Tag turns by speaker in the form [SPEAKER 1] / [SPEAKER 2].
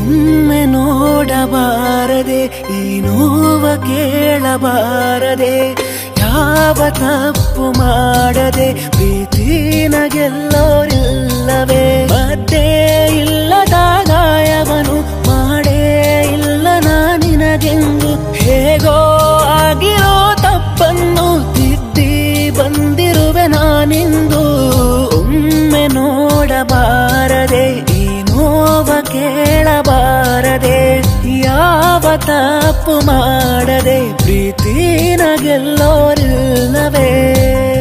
[SPEAKER 1] ಒಮ್ಮೆ ನೋಡಬಾರದೆ ಈ ನೋವ ಕೇಳಬಾರದೆ ಯಾವ ತಪ್ಪು ಮಾಡದೆ ಪ್ರೀತಿನ ಗೆಲ್ಲೋರಿಲ್ಲವೇ ಮತ್ತೆ ಇಲ್ಲದ ಗಾಯವನು ಮಾಡೇ ಇಲ್ಲ ನಾನಿನಗೆಂದು ಹೇಗೋ ಆಗಿರೋ ತಪ್ಪನ್ನು ತಿದ್ದಿ ಬಂದಿರುವೆ ನಾನಿಂದು ಒಮ್ಮೆ ನೋಡಬಾರದೆ ಈ ನೋವ ಕೇಳಬಾರದೆ ಯಾವ ತಪ್ಪು ಮಾಡದೆ ಪ್ರೀತಿನ ಗೆಲ್ಲೋರಿಲ್ಲವೇ